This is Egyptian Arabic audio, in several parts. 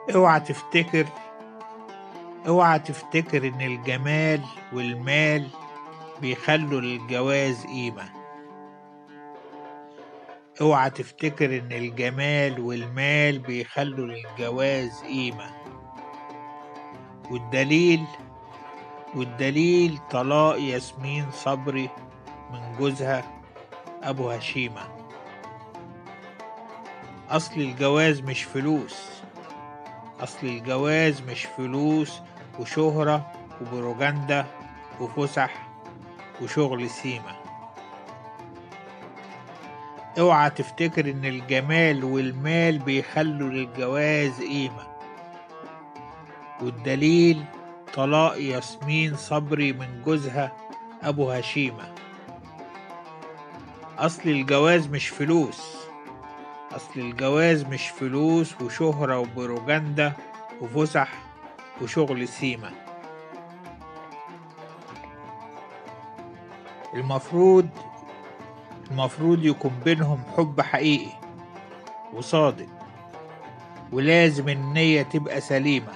اوعى تفتكر اوعى تفتكر ان الجمال والمال بيخلوا للجواز قيمة اوعى تفتكر ان الجمال والمال بيخلوا للجواز قيمة والدليل والدليل طلاق ياسمين صبري من جوزها ابو هشيمة اصل الجواز مش فلوس اصل الجواز مش فلوس وشهرة وبروجندا وفسح وشغل سيما اوعى تفتكر ان الجمال والمال بيخلوا للجواز قيمة والدليل طلاق ياسمين صبري من جوزها ابو هشيمة اصل الجواز مش فلوس اصل الجواز مش فلوس وشهرة وبروجندا وفسح وشغل سيما المفروض المفروض يكون بينهم حب حقيقي وصادق ولازم النية تبقى سليمة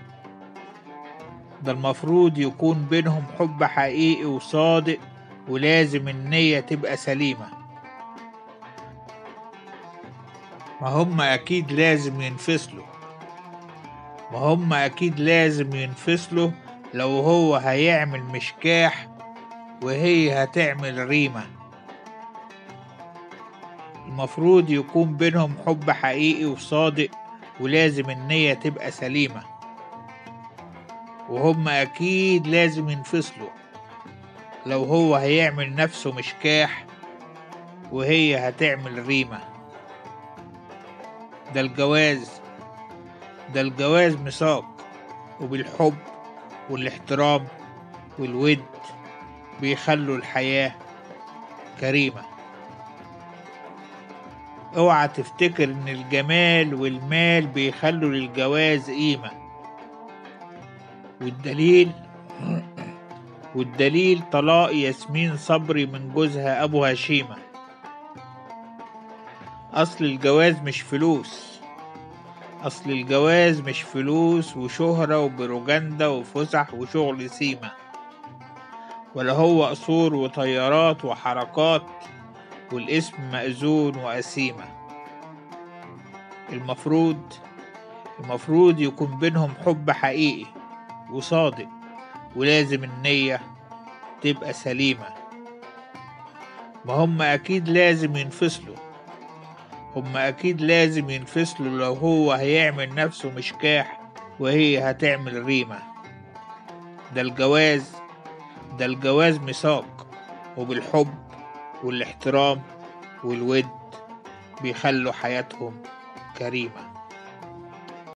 ده المفروض يكون بينهم حب حقيقي وصادق ولازم النية تبقى سليمة ما هم أكيد لازم ينفصلوا ما هم أكيد لازم ينفصلوا لو هو هيعمل مشكاح وهي هتعمل ريمة المفروض يكون بينهم حب حقيقي وصادق ولازم النية تبقى سليمة وهم أكيد لازم ينفصلوا لو هو هيعمل نفسه مشكاح وهي هتعمل ريمة ده الجواز ده الجواز ميثاق وبالحب والاحترام والود بيخلوا الحياة كريمة اوعى تفتكر ان الجمال والمال بيخلوا للجواز قيمة والدليل والدليل طلاق ياسمين صبري من جوزها ابو هشيمة اصل الجواز مش فلوس اصل الجواز مش فلوس وشهرة وبروجندا وفسح وشغل سيما ولا هو قصور وطيارات وحركات والاسم مأذون وأسيمة المفروض المفروض يكون بينهم حب حقيقي وصادق ولازم النية تبقى سليمة ما هم أكيد لازم ينفصلوا هم أكيد لازم ينفصلوا لو هو هيعمل نفسه مشكاح وهي هتعمل ريمة ده الجواز ده الجواز ميثاق وبالحب والاحترام والود بيخلوا حياتهم كريمه